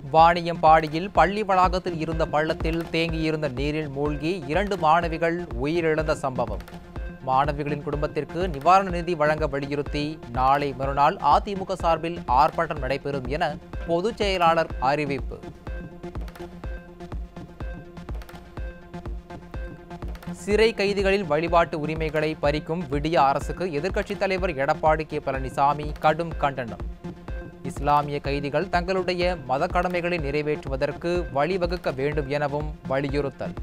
வாணியம்பாடியில் பள்ளி வளாகத்தில் இருந்த பள்ளத்தில் தேங்கியிருந்த நீரில் மூழ்கி இரண்டு மாணவிகள் உயிரிழந்த சம்பவம் மாணவிகளின் குடும்பத்திற்கு நிவாரண நிதி வழங்க வலியுறுத்தி நாளை மறுநாள் அதிமுக சார்பில் ஆர்ப்பாட்டம் நடைபெறும் என பொதுச் செயலாளர் அறிவிப்பு சிறை கைதிகளின் வழிபாட்டு உரிமைகளை பறிக்கும் விடிய அரசுக்கு எதிர்க்கட்சித் தலைவர் எடப்பாடி கே பழனிசாமி கடும் கண்டனம் இஸ்லாமிய கைதிகள் தங்களுடைய மத கடமைகளை நிறைவேற்றுவதற்கு வழிவகுக்க வேண்டும் எனவும் வலியுறுத்தல்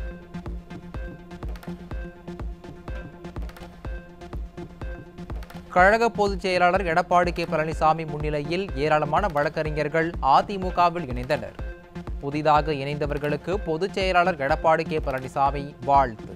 கழக பொதுச் செயலாளர் எடப்பாடி கே பழனிசாமி முன்னிலையில் ஏராளமான வழக்கறிஞர்கள் அதிமுகவில் இணைந்தனர் புதிதாக இணைந்தவர்களுக்கு பொதுச் செயலாளர் எடப்பாடி கே பழனிசாமி வாழ்த்து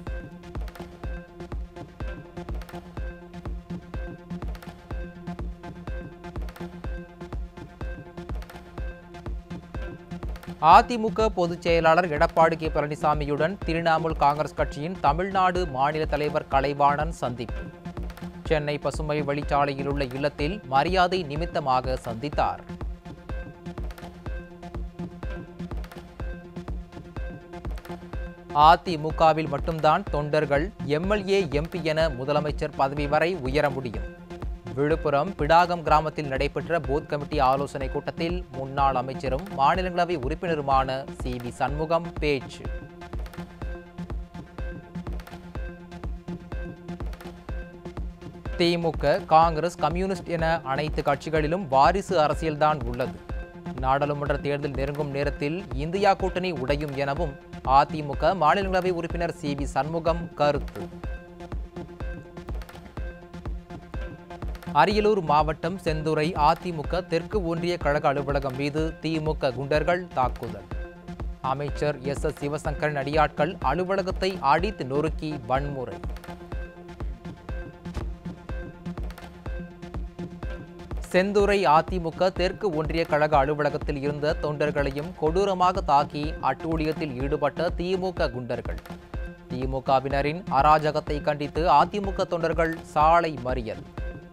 அதிமுக பொதுச் செயலாளர் எடப்பாடி கே பழனிசாமியுடன் திரிணாமுல் காங்கிரஸ் கட்சியின் தமிழ்நாடு மாநில தலைவர் கலைவாணன் சந்திப்பு சென்னை பசுமை வழிச்சாலையில் உள்ள இல்லத்தில் மரியாதை நிமித்தமாக சந்தித்தார் அதிமுகவில் மட்டும்தான் தொண்டர்கள் எம்எல்ஏ எம்பி என முதலமைச்சர் பதவி வரை உயர முடியும் விழுப்புரம் பிடாகம் கிராமத்தில் நடைபெற்ற பூத் கமிட்டி ஆலோசனை கூட்டத்தில் முன்னாள் அமைச்சரும் மாநிலங்களவை உறுப்பினருமான சி வி சண்முகம் பேச்சு திமுக காங்கிரஸ் கம்யூனிஸ்ட் என அனைத்து கட்சிகளிலும் வாரிசு அரசியல்தான் உள்ளது நாடாளுமன்ற தேர்தல் நெருங்கும் நேரத்தில் இந்தியா கூட்டணி உடையும் எனவும் அதிமுக மாநிலங்களவை உறுப்பினர் சி வி சண்முகம் கருத்து அரியலூர் மாவட்டம் செந்துறை அதிமுக தெற்கு ஒன்றிய கழக அலுவலகம் மீது திமுக குண்டர்கள் தாக்குதல் அமைச்சர் எஸ் எஸ் சிவசங்கரன் அடியாட்கள் அலுவலகத்தை அடித்து நொறுக்கி வன்முறை செந்துறை அதிமுக தெற்கு ஒன்றிய கழக அலுவலகத்தில் இருந்த தொண்டர்களையும் கொடூரமாக தாக்கி அட்டூழியத்தில் ஈடுபட்ட திமுக குண்டர்கள் திமுகவினரின் அராஜகத்தை கண்டித்து அதிமுக தொண்டர்கள் சாலை மறியல்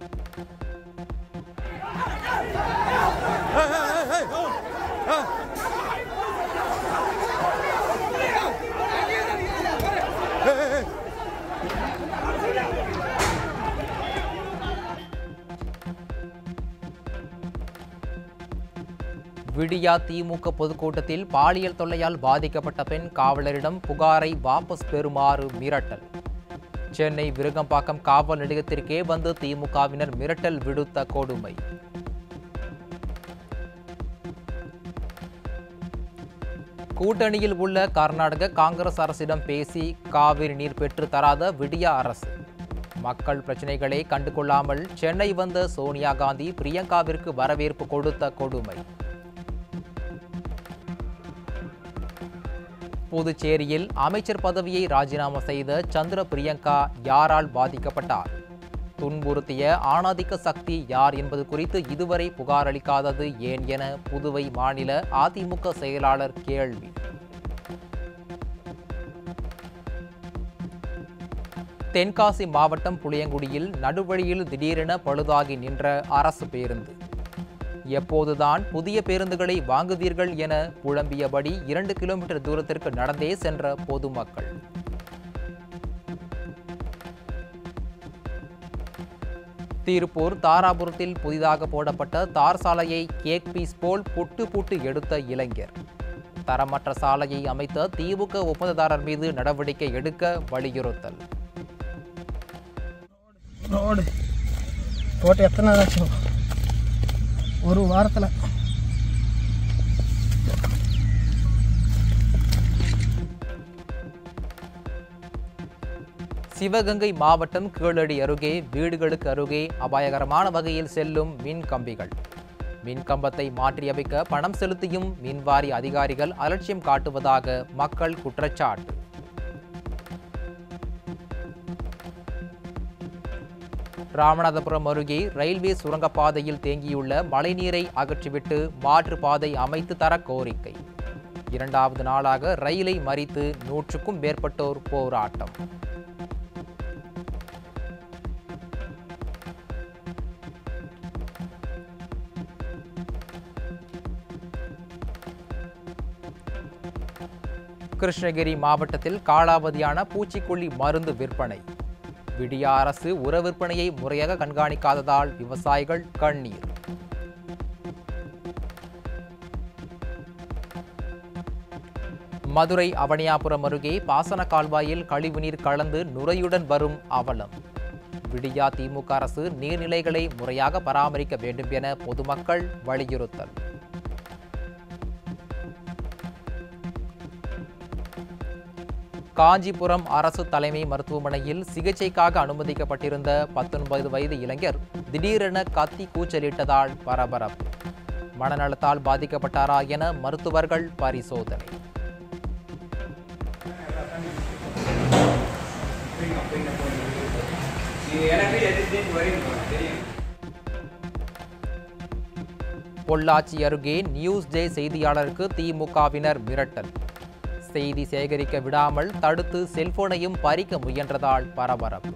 விடியா திமுக பொதுக்கூட்டத்தில் பாலியல் தொல்லையால் பாதிக்கப்பட்ட பெண் காவலரிடம் புகாரை வாபஸ் பெறுமாறு மிரட்டல் சென்னை விருகம்பாக்கம் காவல் நிலையத்திற்கே வந்து திமுகவினர் மிரட்டல் விடுத்த கொடுமை கூட்டணியில் உள்ள கர்நாடக காங்கிரஸ் அரசிடம் பேசி காவிரி நீர் பெற்று தராத விடியா அரசு மக்கள் பிரச்சனைகளை கண்டுகொள்ளாமல் சென்னை வந்த சோனியா காந்தி பிரியங்காவிற்கு வரவேற்பு கொடுத்த கொடுமை புதுச்சேரியில் அமைச்சர் பதவியை ராஜினாமா செய்த சந்திர பிரியங்கா யாரால் பாதிக்கப்பட்டார் துன்புறுத்திய ஆணாதிக்க சக்தி யார் என்பது குறித்து இதுவரை புகார் அளிக்காதது ஏன் என புதுவை மாநில அதிமுக செயலாளர் கேள்வி தென்காசி மாவட்டம் புளியங்குடியில் நடுவழியில் திடீரென பழுதாகி நின்ற அரசு பேருந்து எப்போதுதான் புதிய பேருந்துகளை வாங்குவீர்கள் என புலம்பியபடி இரண்டு கிலோமீட்டர் தூரத்திற்கு நடந்தே சென்ற பொதுமக்கள் திருப்பூர் தாராபுரத்தில் புதிதாக போடப்பட்ட தார் சாலையை கேக் பீஸ் போல் புட்டு புட்டு எடுத்த இளைஞர் தரமற்ற சாலையை அமைத்த திமுக ஒப்பந்ததாரர் மீது நடவடிக்கை எடுக்க வலியுறுத்தல் ரோடு போட்டு எத்தனை நாள் ஆச்சு ஒரு வாரத்தில் சிவகங்கை மாவட்டம் கீழடி அருகே வீடுகளுக்கு அருகே அபாயகரமான வகையில் செல்லும் மின் கம்பிகள் மின் கம்பத்தை மாற்றியமைக்க பணம் செலுத்தியும் மின்வாரி அதிகாரிகள் அலட்சியம் காட்டுவதாக மக்கள் குற்றச்சாட்டு ராமநாதபுரம் அருகே ரயில்வே சுரங்கப்பாதையில் தேங்கியுள்ள மழைநீரை அகற்றிவிட்டு மாற்று பாதை அமைத்து தர கோரிக்கை இரண்டாவது நாளாக ரயிலை மறித்து நூற்றுக்கும் மேற்பட்டோர் போராட்டம் கிருஷ்ணகிரி மாவட்டத்தில் காலாவதியான பூச்சிக்கொல்லி மருந்து விற்பனை விடிய அரசு உர விற்பனையை முறையாக கண்காணிக்காததால் விவசாயிகள் கண்ணீர் மதுரை அவனியாபுரம் அருகே பாசன கால்வாயில் கழிவுநீர் கலந்து நுரையுடன் வரும் அவலம் விடியா திமுக அரசு நீர்நிலைகளை முறையாக பராமரிக்க வேண்டும் என பொதுமக்கள் வலியுறுத்தல் காஞ்சிபுரம் அரசு தலைமை மருத்துவமனையில் சிகிச்சைக்காக அனுமதிக்கப்பட்டிருந்த பத்தொன்பது வயது இளைஞர் திடீரென கத்தி கூச்சலிட்டதால் பரபரப்பு மனநலத்தால் பாதிக்கப்பட்டாரா என மருத்துவர்கள் பரிசோதனை பொள்ளாச்சி அருகே நியூஸ் ஜே செய்தியாளருக்கு திமுகவினர் மிரட்டல் செய்தி சேகரிக்க விடாமல் தடுத்து செல்போனையும் பறிக்க முயன்றதால் பரபரப்பு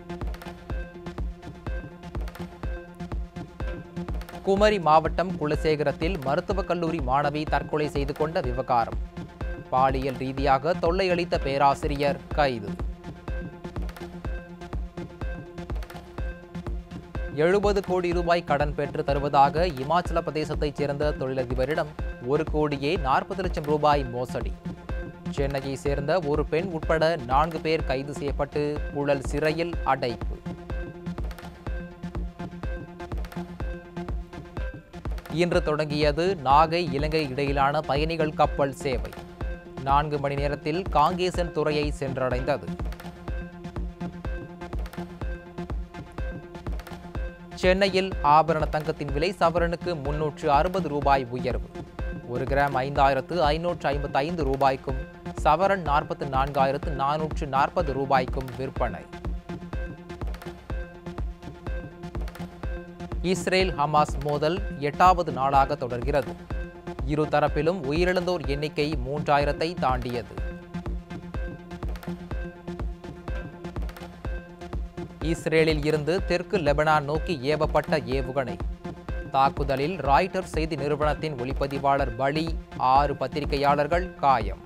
குமரி மாவட்டம் குலசேகரத்தில் மருத்துவக் கல்லூரி மாணவி தற்கொலை செய்து கொண்ட விவகாரம் பாலியல் ரீதியாக தொல்லை அளித்த பேராசிரியர் கைது எழுபது கோடி ரூபாய் கடன் பெற்று தருவதாக இமாச்சல பிரதேசத்தைச் சேர்ந்த தொழிலதிபரிடம் ஒரு கோடியே நாற்பது லட்சம் ரூபாய் மோசடி சென்னையை சேர்ந்த ஒரு பெண் உட்பட நான்கு பேர் கைது செய்யப்பட்டு புழல் சிறையில் அடைப்பு இன்று தொடங்கியது நாகை இலங்கை இடையிலான பயணிகள் கப்பல் சேவை நான்கு மணி நேரத்தில் காங்கேசன் துறையை சென்றடைந்தது சென்னையில் ஆபரண தங்கத்தின் விலை சவரனுக்கு முன்னூற்று அறுபது ரூபாய் உயர்வு ஒரு கிராம் ஐந்தாயிரத்து ஐநூற்று ஐம்பத்தி ஐந்து ரூபாய்க்கும் சவரன் நாற்பத்து நான்காயிரத்து நானூற்று நாற்பது ரூபாய்க்கும் விற்பனை இஸ்ரேல் ஹமாஸ் மோதல் எட்டாவது நாளாக தொடர்கிறது இரு தரப்பிலும் உயிரிழந்தோர் எண்ணிக்கை மூன்றாயிரத்தை தாண்டியது இஸ்ரேலில் இருந்து தெற்கு லெபனான் நோக்கி ஏவப்பட்ட ஏவுகணை தாக்குதலில் ராய்ட்டர் செய்தி நிறுவனத்தின் ஒளிப்பதிவாளர் பலி ஆறு பத்திரிகையாளர்கள் காயம்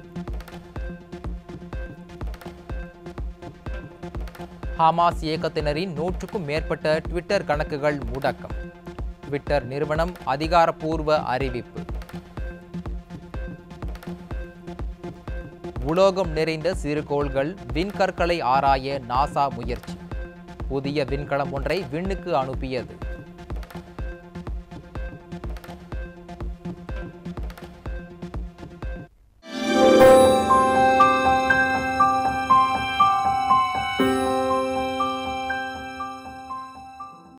ஹமாஸ் இயக்கத்தினரின் நூற்றுக்கும் மேற்பட்ட ட்விட்டர் கணக்குகள் முடக்கம் ட்விட்டர் நிறுவனம் அதிகாரப்பூர்வ அறிவிப்பு உலோகம் நிறைந்த சிறுகோள்கள் விண்கற்களை ஆராய நாசா முயற்சி புதிய விண்கலம் ஒன்றை விண்ணுக்கு அனுப்பியது